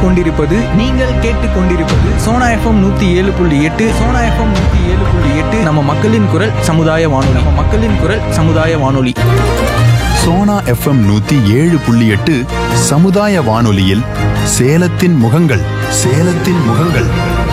கொண்டிருப்பது நீங்கள் கேட்டுக்கொண்டிருப்பது சோனா எஃப்எம் நூத்தி ஏழு புள்ளி எட்டு சோனா எஃப்எம் நூத்தி ஏழு புள்ளி எட்டு நம்ம மக்களின் குரல் சமுதாய வானொலி நம்ம மக்களின் குரல் சமுதாய வானொலி சோனா எஃப்எம் நூத்தி ஏழு புள்ளி எட்டு சமுதாய வானொலியில் சேலத்தின் முகங்கள் சேலத்தின் முகங்கள்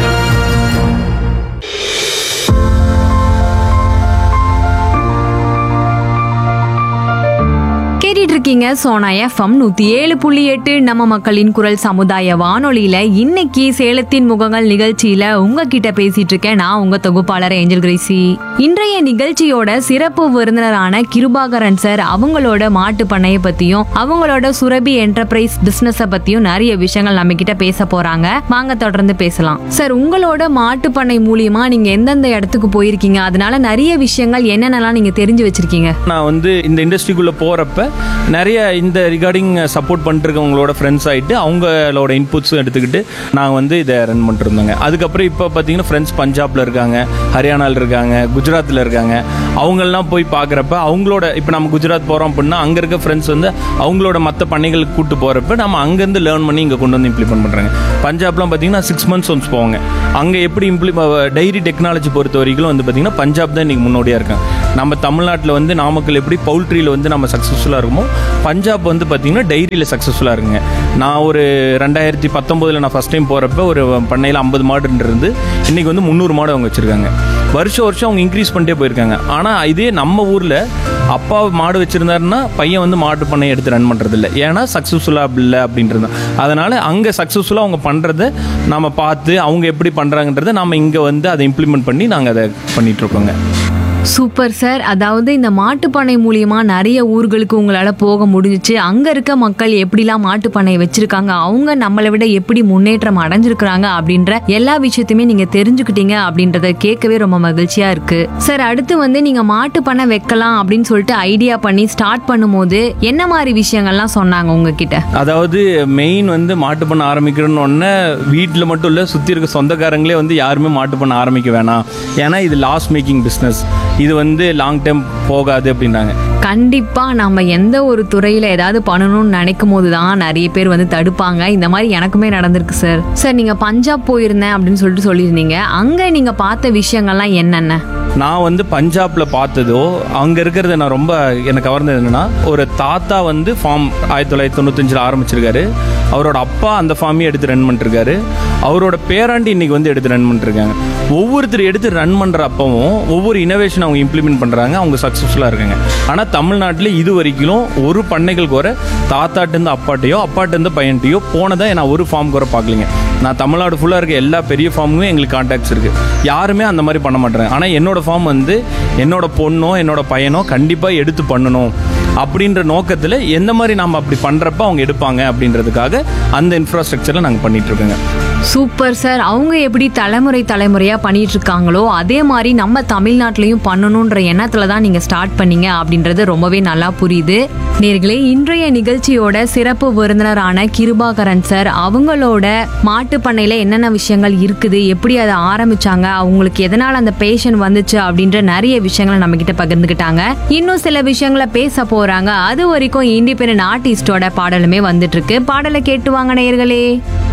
கேட்டுட்டு இருக்கீங்க சோனா எஃப்எம் நூத்தி ஏழு புள்ளி எட்டு நம்ம மக்களின் குரல் சமுதாய வானொலியில இன்னைக்கு சேலத்தின் முகங்கள் நிகழ்ச்சியில உங்ககிட்ட பேசிட்டு இருக்கேன் நான் உங்க தொகுப்பாளர் ஏஞ்சல் கிரேசி இன்றைய நிகழ்ச்சியோட சிறப்பு விருந்தினரான கிருபாகரன் சார் அவங்களோட மாட்டு பண்ணைய பத்தியும் அவங்களோட சுரபி என்டர்பிரைஸ் பிசினஸ பத்தியும் நிறைய விஷயங்கள் நம்ம கிட்ட பேச போறாங்க வாங்க தொடர்ந்து பேசலாம் சார் உங்களோட மாட்டு பண்ணை மூலியமா நீங்க எந்தெந்த இடத்துக்கு போயிருக்கீங்க அதனால நிறைய விஷயங்கள் என்னென்னலாம் நீங்க தெரிஞ்சு வச்சிருக்கீங்க நான் வந்து இந்த இண்டஸ்ட்ரிக்குள்ளே போகிறப்ப நிறைய இந்த ரிகார்டிங் சப்போர்ட் பண்ணிருக்கவங்களோட ஃப்ரெண்ட்ஸ் ஆகிட்டு அவங்களோட இன்புட்ஸும் எடுத்துக்கிட்டு நான் வந்து இதை ரன் பண்ணிட்டு இருந்தேங்க அதுக்கப்புறம் இப்போ பார்த்தீங்கன்னா ஃப்ரெண்ட்ஸ் பஞ்சாப்ல இருக்காங்க ஹரியானாவில் இருக்காங்க குஜராத்தில் இருக்காங்க அவங்கெல்லாம் போய் பார்க்குறப்ப அவங்களோட இப்போ நம்ம குஜராத் போகிறோம் அப்படின்னா அங்கே இருக்க ஃப்ரெண்ட்ஸ் வந்து அவங்களோட மற்ற பண்ணைகளுக்கு கூட்டு போகிறப்ப நம்ம அங்கேருந்து லேர்ன் பண்ணி இங்கே கொண்டு வந்து இம்ப்ளிமெண்ட் பண்ணுறாங்க பஞ்சாப்லாம் பார்த்தீங்கன்னா சிக்ஸ் மந்த்ஸ் ஒன்ஸ் போவாங்க அங்கே எப்படி இம்ப்ளி டைரி டெக்னாலஜி பொறுத்த வரைக்கும் வந்து பார்த்தீங்கன்னா பஞ்சாப் தான் இன்றைக்கி முன்னோடியாக இருக்காங்க நம்ம தமிழ்நாட்டில் வந்து நாமக்கல் எப்படி பவுல்ட்ரியில் வந்து நம்ம சக்ஸஸ்ஃபுல்லாக இருக்குமோ பஞ்சாப் வந்து பார்த்தீங்கன்னா டைரியில் சக்ஸஸ்ஃபுல்லாக இருக்குங்க நான் ஒரு ரெண்டாயிரத்தி பத்தொம்போதில் நான் ஃபஸ்ட் டைம் போகிறப்ப ஒரு பண்ணையில் ஐம்பது மாடு இருந்து இன்றைக்கி வந்து முந்நூறு மாடு அவங்க வச்சுருக்காங்க வருஷம் வருஷம் அவங்க இன்க்ரீஸ் பண்ணிட்டே போயிருக்காங்க ஆனால் இதே நம்ம ஊரில் அப்பா மாடு வச்சுருந்தாருன்னா பையன் வந்து மாட்டு பண்ணையை எடுத்து ரன் பண்ணுறது இல்லை ஏன்னா சக்ஸஸ்ஃபுல்லாக இல்லை அப்படின்றது அதனால் அங்கே சக்ஸஸ்ஃபுல்லாக அவங்க பண்ணுறத நம்ம பார்த்து அவங்க எப்படி பண்ணுறாங்கன்றதை நம்ம இங்கே வந்து அதை இம்ப்ளிமெண்ட் பண்ணி நாங்கள் அதை பண்ணிகிட்ருக்கோங்க சூப்பர் சார் அதாவது இந்த மாட்டுப்பண்ணை மூலியமா நிறைய ஊர்களுக்கு உங்களால போக முடிஞ்சுச்சு அங்க இருக்க மக்கள் எப்படிலாம் மாட்டுப்பண்ணை வச்சிருக்காங்க அவங்க நம்மளை விட எப்படி முன்னேற்றம் அடைஞ்சிருக்கிறாங்க அப்படின்ற எல்லா விஷயத்தையுமே நீங்க தெரிஞ்சுக்கிட்டீங்க அப்படின்றத கேட்கவே ரொம்ப மகிழ்ச்சியா இருக்கு சார் அடுத்து வந்து நீங்க மாட்டுப்பண்ணை வைக்கலாம் அப்படின்னு சொல்லிட்டு ஐடியா பண்ணி ஸ்டார்ட் பண்ணும்போது என்ன மாதிரி விஷயங்கள்லாம் சொன்னாங்க உங்ககிட்ட அதாவது மெயின் வந்து மாட்டு பண்ண ஆரம்பிக்கிறோன்னு ஒன்று வீட்டில் மட்டும் இல்லை சுற்றி இருக்க சொந்தக்காரங்களே வந்து யாருமே மாட்டு பண்ண ஆரம்பிக்க வேணாம் ஏன்னா இது லாஸ் மேக்கிங் பிஸ்னஸ் இது வந்து லாங் டைம் போகாது அப்படின்றாங்க கண்டிப்பா நம்ம எந்த ஒரு துறையில ஏதாவது பண்ணணும்னு நினைக்கும் போது தான் நிறைய பேர் வந்து தடுப்பாங்க இந்த மாதிரி எனக்குமே நடந்திருக்கு சார் சார் நீங்க பஞ்சாப் போயிருந்தேன் அப்படின்னு சொல்லிட்டு சொல்லியிருந்தீங்க அங்க நீங்க பார்த்த விஷயங்கள்லாம் என்னென்ன நான் வந்து பஞ்சாப்ல பார்த்ததோ அங்க இருக்கிறது நான் ரொம்ப எனக்கு கவர்ந்தது என்னன்னா ஒரு தாத்தா வந்து ஃபார்ம் ஆயிரத்தி தொள்ளாயிரத்தி தொண்ணூத்தஞ்சில் ஆரம்பிச்சிருக்காரு அவரோட அப்பா அந்த ஃபார்மையும் எடுத்து ரன் பண்ணிருக்காரு அவரோட பேராண்டி இன்னைக்கு வந்து எடுத்து ரன் பண்ணிருக்காங்க ஒவ்வொருத்தர் எடுத்து ரன் பண்ற அப்பவும் ஒவ்வொரு இனோவேஷன் அவங்க இம்ப்ளிமெண்ட் பண்றாங்க அவங்க சக்ஸஸ்ஃபுல்லாக இருக்காங்க ஆனால் தமிழ்நாட்டில் இது வரைக்கும் ஒரு பண்ணைகள் குறை தாத்தாட்டேருந்து அப்பாட்டையோ அப்பாட்டேருந்து பையன்ட்டையோ போனதை நான் ஒரு ஃபார்ம் குறை பார்க்கலிங்க நான் தமிழ்நாடு ஃபுல்லாக இருக்க எல்லா பெரிய ஃபார்முமே எங்களுக்கு கான்டாக்ட்ஸ் இருக்கு யாருமே அந்த மாதிரி பண்ண மாட்டேறாங்க ஆனால் என்னோட ஃபார்ம் வந்து என்னோட பொண்ணோ என்னோட பையனோ கண்டிப்பாக எடுத்து பண்ணணும் அப்படின்ற நோக்கத்தில் எந்த மாதிரி நாம் அப்படி பண்ணுறப்ப அவங்க எடுப்பாங்க அப்படின்றதுக்காக அந்த இன்ஃப்ராஸ்ட்ரக்சரில் நாங்கள் பண்ணிட்டு இருக்கோங்க சூப்பர் சார் அவங்க எப்படி தலைமுறை தலைமுறையா பண்ணிட்டு இருக்காங்களோ அதே மாதிரி நம்ம தமிழ்நாட்டிலையும் பண்ணணுன்ற எண்ணத்துல தான் நீங்க ஸ்டார்ட் பண்ணீங்க அப்படின்றது ரொம்பவே நல்லா புரியுது நேர்களே இன்றைய நிகழ்ச்சியோட சிறப்பு விருந்தினரான கிருபாகரன் சார் அவங்களோட மாட்டு பண்ணையில என்னென்ன விஷயங்கள் இருக்குது எப்படி அதை ஆரம்பிச்சாங்க அவங்களுக்கு எதனால அந்த பேஷன் வந்துச்சு அப்படின்ற நிறைய விஷயங்களை நம்ம கிட்ட பகிர்ந்துக்கிட்டாங்க இன்னும் சில விஷயங்களை பேச போறாங்க அது வரைக்கும் இண்டிபெண்டன்ட் ஆர்டிஸ்டோட பாடலுமே வந்துட்டு இருக்கு பாடலை கேட்டு வாங்க நேயர்களே